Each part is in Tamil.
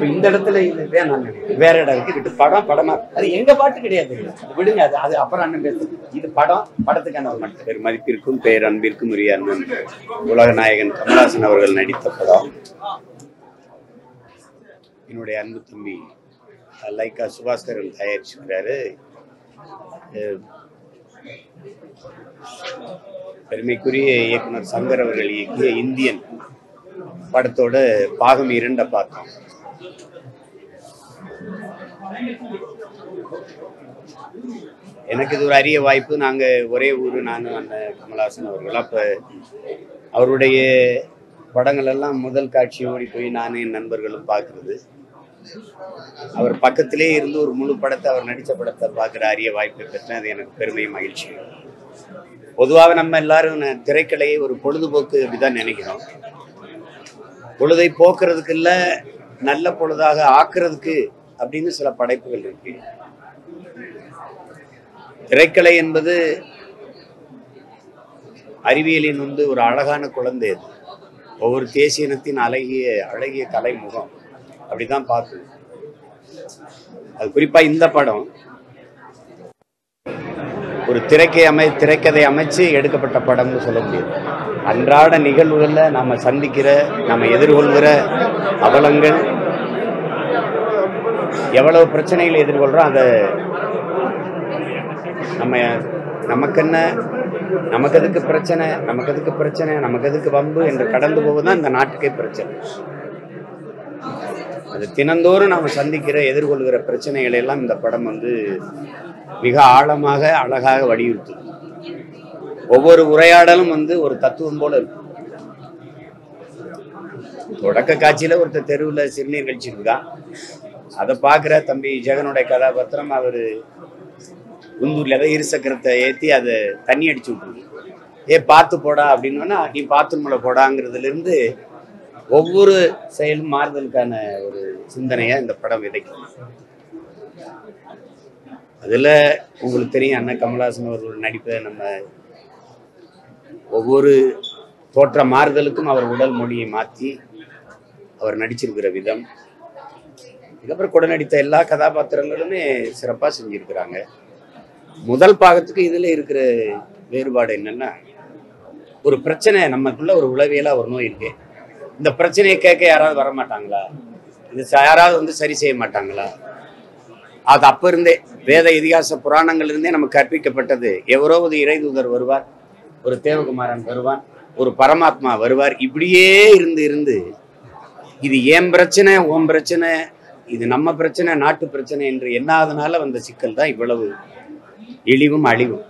இப்ப இந்த இடத்துல இது வேணாம் நினைக்கிறேன். வேற இடம் இருக்கு விட்டு படம் படமா அது எங்க பாட்டு கிடையாது அது விடுங்க அது அது அப்புறம் அண்ணன் பேசு இது படம் படத்துக்கான ஒரு மட்டும் பேர் மதிப்பிற்கும் பேர் அன்பிற்கும் உரிய அண்ணன் உலக நாயகன் கமலஹாசன் அவர்கள் நடித்த படம் என்னுடைய அன்பு தம்பி லைக்கா சுபாஸ்கரன் தயாரிச்சிருக்கிறாரு அஹ் பெருமைக்குரிய இயக்குனர் சங்கர் அவர்கள் இயக்கிய இந்தியன் படத்தோட பாகம் இரண்ட பார்த்தோம் எனக்கு இது ஒரு அரிய வாய்ப்பு நாங்க ஒரே ஊர் நானும் அந்த கமலஹாசன் அவர்கள் அப்ப அவருடைய படங்கள் எல்லாம் முதல் காட்சி ஓடி போய் நானும் என் நண்பர்களும் பார்க்கிறது அவர் பக்கத்திலே இருந்து ஒரு முழு படத்தை அவர் நடித்த படத்தை பார்க்குற அரிய வாய்ப்பை பெற்றேன் அது எனக்கு பெருமை மகிழ்ச்சி பொதுவாக நம்ம எல்லாரும் ந- திரைக்கலையை ஒரு பொழுதுபோக்கு அப்படிதான் நினைக்கிறோம் பொழுதை போக்குறதுக்கு இல்ல நல்ல பொழுதாக ஆக்குறதுக்கு அப்படின்னு சில படைப்புகள் இருக்கு திரைக்கலை என்பது அறிவியலின் வந்து ஒரு அழகான குழந்தை அது ஒவ்வொரு தேசிய இனத்தின் அழகிய அழகிய கலை முகம் அப்படிதான் பார்க்கணும் அது குறிப்பா இந்த படம் ஒரு திரைக்கை அமை திரைக்கதை அமைச்சு எடுக்கப்பட்ட படம்னு சொல்ல முடியாது அன்றாட நிகழ்வுகள்ல நாம சந்திக்கிற நாம எதிர்கொள்கிற அவலங்கள் எவ்வளவு பிரச்சனைகளை எதிர்கொள்றோம் அதை நம்ம நமக்கு என்ன நமக்கு எதுக்கு பிரச்சனை நமக்கு எதுக்கு பிரச்சனை நமக்கு எதுக்கு வம்பு என்று கடந்து போவதுதான் இந்த நாட்டுக்கே பிரச்சனை அது தினந்தோறும் நாம் சந்திக்கிற எதிர்கொள்கிற பிரச்சனைகளை எல்லாம் இந்த படம் வந்து மிக ஆழமாக அழகாக வலியுறுத்தும் ஒவ்வொரு உரையாடலும் வந்து ஒரு தத்துவம் போல இருக்கும் தொடக்க காட்சியில ஒருத்தர் தெருவுல சிறுநீர் கழிச்சிட்டு இருக்கான் அதை பார்க்குற தம்பி ஜெகனுடைய கதாபாத்திரம் அவரு குந்தூர்ல ஏதோ இருசக்கரத்தை ஏத்தி அதை தண்ணி அடிச்சு விட்டுருது ஏ பார்த்து போடா அப்படின்னா நீ பாத்ரூம்ல போடாங்கிறதுல இருந்து ஒவ்வொரு செயலும் மாறுதலுக்கான ஒரு சிந்தனையை இந்த படம் விதைக்கும் அதுல உங்களுக்கு தெரியும் அண்ணன் கமலஹாசன் அவர்கள் நடிப்பை நம்ம ஒவ்வொரு தோற்ற மாறுதலுக்கும் அவர் உடல் மொழியை மாற்றி அவர் நடிச்சிருக்கிற விதம் இதுக்கப்புறம் கூட நடித்த எல்லா கதாபாத்திரங்களுமே சிறப்பாக செஞ்சிருக்கிறாங்க முதல் பாகத்துக்கு இதுல இருக்கிற வேறுபாடு என்னன்னா ஒரு பிரச்சனை நமக்குள்ள ஒரு உளவியலா ஒரு நோய் இருக்கு இந்த பிரச்சனையை கேட்க யாராவது வர மாட்டாங்களா இது ச- யாராவது வந்து சரி செய்ய மாட்டாங்களா அது அப்ப இருந்தே வேத இதிகாச புராணங்கள் இருந்தே நமக்கு கற்பிக்கப்பட்டது எவரோ ஒரு இறைதூதர் வருவார் ஒரு தேவகுமாரன் வருவான் ஒரு பரமாத்மா வருவார் இப்படியே இருந்து இருந்து இது ஏன் பிரச்சனை உன் பிரச்சனை இது நம்ம பிரச்சனை நாட்டு பிரச்சனை என்று எண்ணாதனால வந்த சிக்கல் தான் இவ்வளவு இழிவும் அழிவும்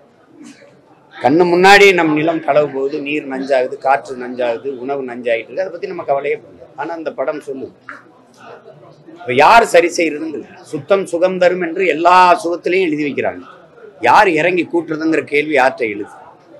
கண்ணு முன்னாடி நம் நிலம் களவு போகுது நீர் நஞ்சாகுது காற்று நஞ்சாகுது உணவு நஞ்சாகிட்டு இருக்கு அதை பத்தி நம்ம கவலையே பண்ணல ஆனா அந்த படம் சொல்லுது இப்ப யார் சரி செய்யறதுங்க சுத்தம் சுகம் தரும் என்று எல்லா சுகத்திலையும் எழுதி வைக்கிறாங்க யார் இறங்கி கூட்டுறதுங்கிற கேள்வி யார்கிட்ட எழுது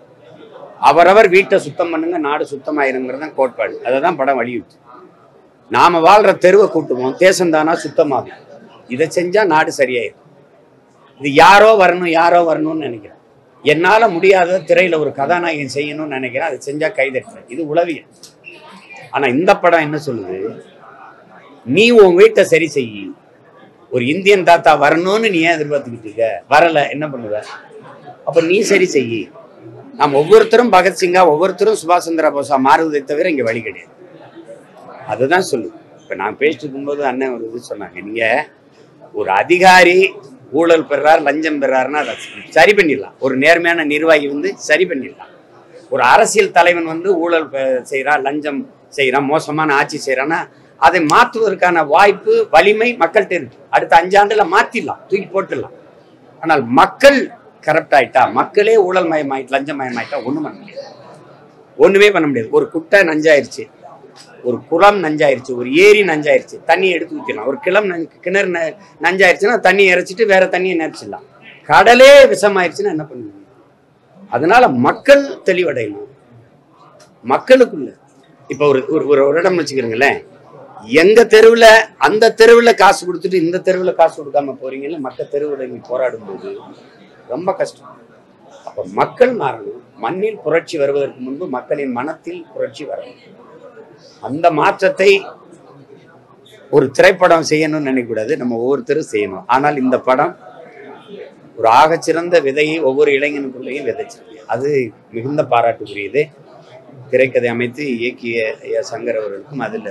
அவரவர் வீட்டை சுத்தம் பண்ணுங்க நாடு சுத்தமாயிருங்கிறது தான் கோட்பாடு அதை தான் படம் வலியுறுத்து நாம வாழ்ற தெருவை கூட்டுவோம் தேசம்தானா சுத்தமாகும் இதை செஞ்சா நாடு சரியாயிரும் இது யாரோ வரணும் யாரோ வரணும்னு நினைக்கிறேன் என்னால முடியாத திரையில ஒரு கதாநாயகன் செய்யணும்னு நினைக்கிறேன் அதை செஞ்சா கைதட்டுறேன் இது உளவியல் ஆனா இந்த படம் என்ன சொல்லுது நீ உன் வீட்டை சரி செய் ஒரு இந்தியன் தாத்தா வரணும்னு நீ ஏன் எதிர்பார்த்துக்கிட்டு இருக்க வரல என்ன பண்ணுவ அப்ப நீ சரி செய் நாம் ஒவ்வொருத்தரும் பகத்சிங்கா ஒவ்வொருத்தரும் சுபாஷ் சந்திர போஸா மாறுவதை தவிர இங்க வழி கிடையாது அதுதான் சொல்லு இப்ப நான் பேசிட்டு இருக்கும்போது அண்ணன் ஒரு இது சொன்னாங்க நீங்க ஒரு அதிகாரி ஊழல் பெறார் லஞ்சம் பெறாருன்னா அதை சரி பண்ணிடலாம் ஒரு நேர்மையான நிர்வாகி வந்து சரி பண்ணிடலாம் ஒரு அரசியல் தலைவன் வந்து ஊழல் பெ- செய்றான் லஞ்சம் செய்றான் மோசமான ஆட்சி செய்றான்னா அதை மாற்றுவதற்கான வாய்ப்பு வலிமை மக்கள்கிட்ட இருக்கு அடுத்த அஞ்சாண்டுல மாத்திடலாம் தூக்கி போட்டுடலாம் ஆனால் மக்கள் கரப்ட் ஆயிட்டா மக்களே ஊழல் மயமாயிட்டு லஞ்சம் மயமாயிட்டா ஒண்ணும் பண்ண முடியாது ஒண்ணுமே பண்ண முடியாது ஒரு குட்டை நஞ்சாயிருச்சு ஒரு குளம் நஞ்சாயிருச்சு ஒரு ஏரி நஞ்சாயிருச்சு தண்ணி எடுத்து ஊற்றிடலாம் ஒரு கிளம் நஞ்சு- கிணறு ந- நஞ்சாயிருச்சுன்னா தண்ணி இறைச்சிட்டு வேற தண்ணியை நினைச்சிடலாம் கடலே விஷமாயிருச்சுன்னா என்ன பண்ணுவீங்க அதனால மக்கள் தெளிவடையணும் மக்களுக்குள்ள இப்ப ஒரு ஒரு ஒரு ஒரு இடம் வச்சுக்கிறீங்களேன் எங்க தெருவுல அந்த தெருவுல காசு கொடுத்துட்டு இந்த தெருவுல காசு கொடுக்காம போறீங்கல்ல மற்ற தெருவுல நீ போராடும் போது ரொம்ப கஷ்டம் அப்ப மக்கள் மாறணும் மண்ணில் புரட்சி வருவதற்கு முன்பு மக்களின் மனத்தில் புரட்சி வரணும் அந்த மாற்றத்தை ஒரு திரைப்படம் செய்யணும்னு நினைக்கக்கூடாது நம்ம ஒவ்வொருத்தரும் செய்யணும் ஆனால் இந்த படம் ஒரு ஆகச்சிறந்த விதையை ஒவ்வொரு இளைஞனுக்குள்ளேயும் விதைச்சிருக்கு அது மிகுந்த பாராட்டுக்குரியது திரைக்கதை அமைத்து இயக்கிய ஐயா சங்கர் அவர்களுக்கும் அதில்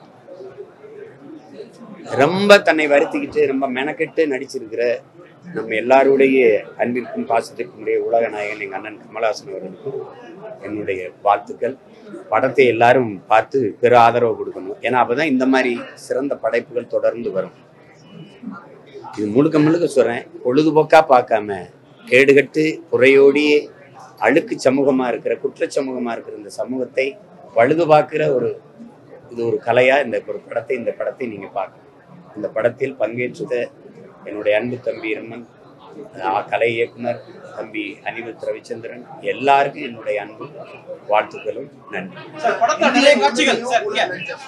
ரொம்ப தன்னை வருத்திக்கிட்டு ரொம்ப மெனக்கெட்டு நடிச்சிருக்கிற நம்ம எல்லாருடைய அன்பிற்கும் பாசத்திற்கும் உடைய உலக நாயகன் எங்கள் அண்ணன் கமலஹாசன் அவர்களுக்கும் என்னுடைய வாழ்த்துக்கள் படத்தை எல்லாரும் பார்த்து பெரு ஆதரவு கொடுக்கணும் ஏன்னா அப்பதான் இந்த மாதிரி சிறந்த படைப்புகள் தொடர்ந்து வரும் இது முழுக்க முழுக்க சொல்றேன் பொழுதுபோக்கா பார்க்காம கேடுகட்டு குறையோடி அழுக்கு சமூகமா இருக்கிற குற்ற சமூகமா இருக்கிற இந்த சமூகத்தை பழுது பார்க்கிற ஒரு இது ஒரு கலையா இந்த ஒரு படத்தை இந்த படத்தை நீங்க பார்க்கணும் இந்த படத்தில் பங்கேற்ற என்னுடைய அன்பு தம்பி ரமன் ஆ, கலை இயக்குனர் தம்பி அனிருத் ரவிச்சந்திரன் எல்லாருக்கும் என்னுடைய அன்பு வாழ்த்துக்களும் நன்றி சார் படத்துல நிறைய காட்சிகள் சார் இங்க.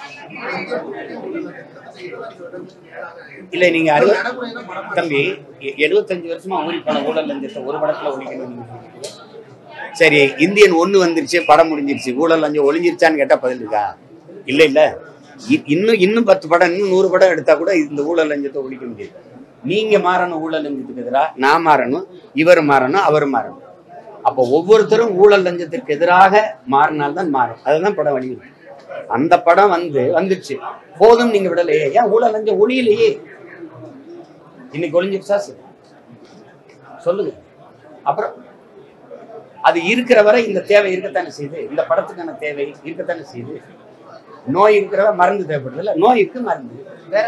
இல்ல நீங்க அறுபது தம்பி எ- எழுபத்தஞ்சு வருஷமா ஊறி போன ஊழல் லஞ்சத்தை ஒரு படத்துல ஒழிக்கணும் நீங்க நினைக்கிறீங்க? சரி இந்தியன் ஒண்ணு வந்துருச்சு படம் முடிஞ்சிருச்சு ஊழல் லஞ்சம் ஒளிஞ்சிருச்சான்னு கேட்டா பதில் இருக்கா இல்ல இல்ல இ- இன்னும் இன்னும் பத்து படம் இன்னும் நூறு படம் எடுத்தா கூட இந்த ஊழல் லஞ்சத்தை ஒழிக்க முடியாது நீங்க மாறணும் ஊழல் லஞ்சத்துக்கு எதிராக நான் மாறணும் இவர் மாறணும் அவர் மாறணும் அப்போ ஒவ்வொருத்தரும் ஊழல் லஞ்சத்திற்கு எதிராக மாறினால்தான் மாறும் அதுதான் படம் வலியுறுத்தும் அந்த படம் வந்து வந்துருச்சு போதும் நீங்க விடலையே ஏன் ஊழல் லஞ்சம் ஒளியலையே இன்னைக்கு ஒளிஞ்சிருச்சா சரி சொல்லுங்க அப்புறம் அது இருக்கிற வரை இந்த தேவை இருக்கத்தானே செய்யுது இந்த படத்துக்கான தேவை இருக்கத்தானே செய்யுது நோய் இருக்கிறவ மருந்து தேவைப்படுது இல்ல நோய் இருக்கு மருந்து வேற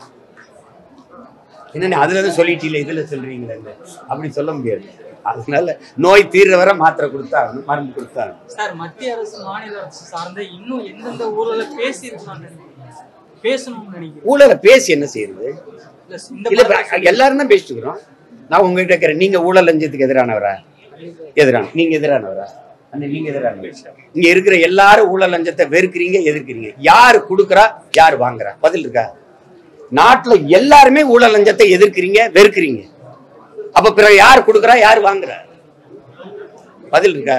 என்ன அதுல தான் சொல்லிட்டீல இதுல சொல்றீங்களே இல்ல அப்படி சொல்ல முடியாது அதனால நோய் தீர்ற வரை மாத்திரை கொடுத்தாகணும் மருந்து கொடுத்தாகணும் சார் மத்திய அரசு மாநில அரசு சார்ந்த இன்னும் எந்தெந்த ஊர்ல பேசி இருக்கலாம்னு பேசணும்னு நினைக்கிறேன் ஊழலை பேசி என்ன செய்யுது இல்ல, இந்த இல்ல இப்ப படத்துல எல்லாரும் தான் பேசிட்டு இருக்கிறோம் நான் உங்ககிட்ட கேட்கிறேன் நீங்க ஊழல் லஞ்சத்துக்கு எதிரானவரா எதிரான நீங்க எதிரானவரா அண்ணே, நீங்க எதிரானவரா இங்க இருக்கிற எல்லாரும் ஊழல் லஞ்சத்தை வெறுக்கிறீங்க எதிர்க்கிறீங்க யாரு கொடுக்குறா யார் வாங்குறா பதில் இருக்கா நாட்டுல எல்லாருமே ஊழல் லஞ்சத்தை எதிர்க்கிறீங்க வெறுக்கிறீங்க அப்ப பிறகு யார் கொடுக்குறா யார் வாங்குறா பதில் இருக்கா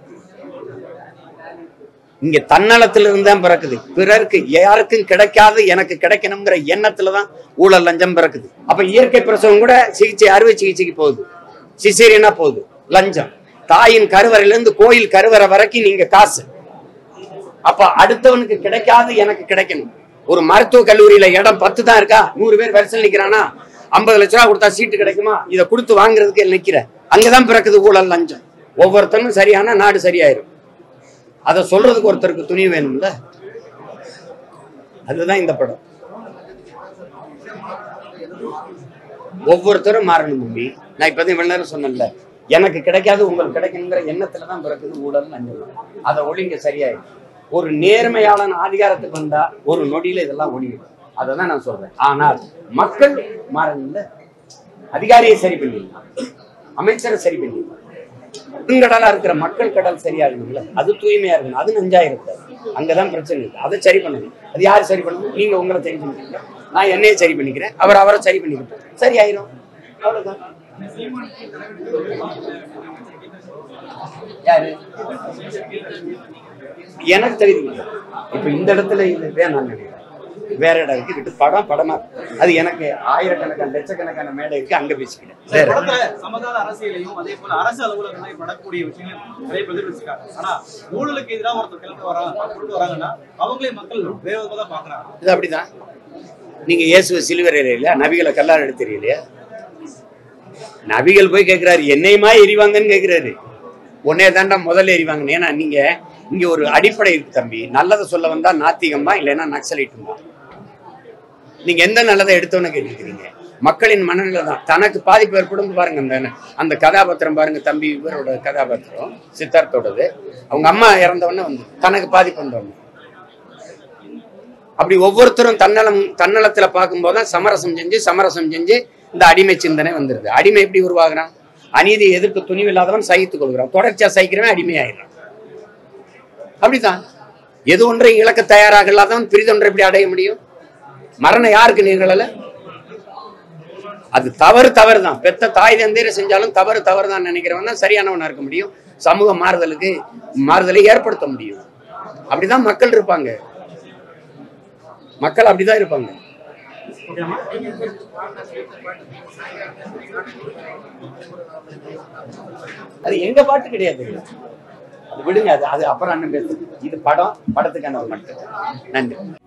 இங்க தன்னலத்துல இருந்து தான் பிறக்குது பிறருக்கு யாருக்கும் கிடைக்காது எனக்கு கிடைக்கணுங்கிற எண்ணத்துல தான் ஊழல் லஞ்சம் பிறக்குது அப்ப இயற்கை பிரசவம் கூட சிகிச்சை அறுவை சிகிச்சைக்கு போகுது சிசேரியனா போகுது லஞ்சம் தாயின் கருவறையில இருந்து கோயில் கருவறை வரைக்கும் நீங்க காசு அப்ப அடுத்தவனுக்கு கிடைக்காது எனக்கு கிடைக்கணும் ஒரு மருத்துவ கல்லூரியில இடம் பத்து தான் இருக்கா நூறு பேர் வரிசையில் நிக்கிறானா ஐம்பது லட்ச ரூபா கொடுத்தா சீட்டு கிடைக்குமா இதை கொடுத்து வாங்குறதுக்கு நிக்கிற அங்கதான் பிறக்குது ஊழல் லஞ்சம் ஒவ்வொருத்தனும் சரியானா நாடு சரியாயிரும் அதை சொல்றதுக்கு ஒருத்தருக்கு துணிவு வேணும்ல அதுதான் இந்த படம் ஒவ்வொருத்தரும் மாறணும் தம்பி நான் இப்பதான் இவ்வளவு நேரம் சொன்னேன்ல எனக்கு கிடைக்காது உங்களுக்கு கிடைக்கணுங்கிற எண்ணத்துல தான் பிறக்குது ஊழல் லஞ்சம் அதை ஒழிங்க சரியாயிடும் ஒரு நேர்மையாளன் அதிகாரத்துக்கு வந்தா ஒரு நொடியில இதெல்லாம் ஒழியும் அதை தான் நான் சொல்றேன் ஆனால் மக்கள் மாறணும்ல அதிகாரியை சரி பண்ணிடலாம் அமைச்சரை சரி பண்ணிடலாம் பெருங்கடலா இருக்கிற மக்கள் கடல் சரியாகணும்ல அது தூய்மையா இருக்கணும் அது நஞ்சா இருக்காது அங்கதான் பிரச்சனை இருக்கு அதை சரி பண்ணணும் அது யார் சரி பண்ணணும் நீங்க உங்களை சரி பண்ணிக்கிறீங்க நான் என்னைய சரி பண்ணிக்கிறேன் அவர் அவரை சரி பண்ணிக்கிட்டோம் சரி ஆயிரும் அவ்வளவுதான் யாரு எனக்கு தெரியுது இப்ப இந்த இடத்துல இது வேணாம் நினைக்கிறேன் வேற இடம் இருக்கு விட்டு படம் படமா அது எனக்கு ஆயிரக்கணக்கான லட்சக்கணக்கான மேடை இருக்கு அங்க பேசிக்கிறேன் சார், வேற படத்துல சமகால அரசியலையும் அதே போல அரசு அலுவலகங்களையும் படக்கூடிய விஷயங்கள் நிறைய பிரதிபலிச்சிருக்காங்க ஆனா ஊழலுக்கு எதிராக ஒருத்தர் கிளம்பி வராங்க கொண்டு வராங்கன்னா அவங்களே மக்கள் வேற விதமா தான் பாக்குறாங்க இது அப்படிதான் நீங்க இயேசுவை சிலுவர் இல்லையா நபிகளை கல்லால் எடுத்துறீங்க நபிகள் போய் கேட்கிறாரு என்னையுமா எரிவாங்கன்னு கேட்கிறாரு உன்னே தாண்டா முதல்ல எரிவாங்க ஏன்னா நீங்க இங்க ஒரு அடிப்படை இருக்கு தம்பி நல்லதை சொல்ல வந்தா நாத்திகமா இல்லைன்னா நக்சலைட்டுமா நீங்க எந்த நல்லதை எடுத்தோன்னு கேட்டுக்கிறீங்க மக்களின் மனநிலை தான் தனக்கு பாதிப்பு ஏற்படும் பாருங்க அந்த அந்த கதாபாத்திரம் பாருங்க தம்பி இவரோட கதாபாத்திரம் சித்தார்த்தோடது அவங்க அம்மா இறந்தவொடனே வந்து தனக்கு பாதிப்பு வந்தவொடனே அப்படி ஒவ்வொருத்தரும் தன்னலம் தன்னலத்துல பார்க்கும்போது தான் சமரசம் செஞ்சு சமரசம் செஞ்சு இந்த அடிமை சிந்தனை வந்துருது அடிமை எப்படி உருவாகுறான் அநீதியை எதிர்க்க துணிவு இல்லாதவன் சகித்துக் கொள்கிறான் தொடர்ச்சியா சகிக்கிறவன் அடிமை ஆயிடுறான் அப்படிதான் எது ஒன்றை இழக்க தயாராக இல்லாதவன் பிரிதொன்றை எப்படி அடைய முடியும் மரணம் யாருக்கு நிகழல அது தவறு தவறு தான் பெத்த தாய் தந்தையரை செஞ்சாலும் தவறு தவறு தான் நினைக்கிறவன் தான் சரியானவனா இருக்க முடியும் சமூக மாறுதலுக்கு மாறுதலை ஏற்படுத்த முடியும் அப்படிதான் மக்கள் இருப்பாங்க மக்கள் அப்படிதான் இருப்பாங்க ஓகேம்மா அது எங்க பாட்டு கிடையாது அது விடுங்க அது அது அப்புறம் அண்ணன் பேசுறது இது படம் படத்துக்கானது மட்டும் நன்றி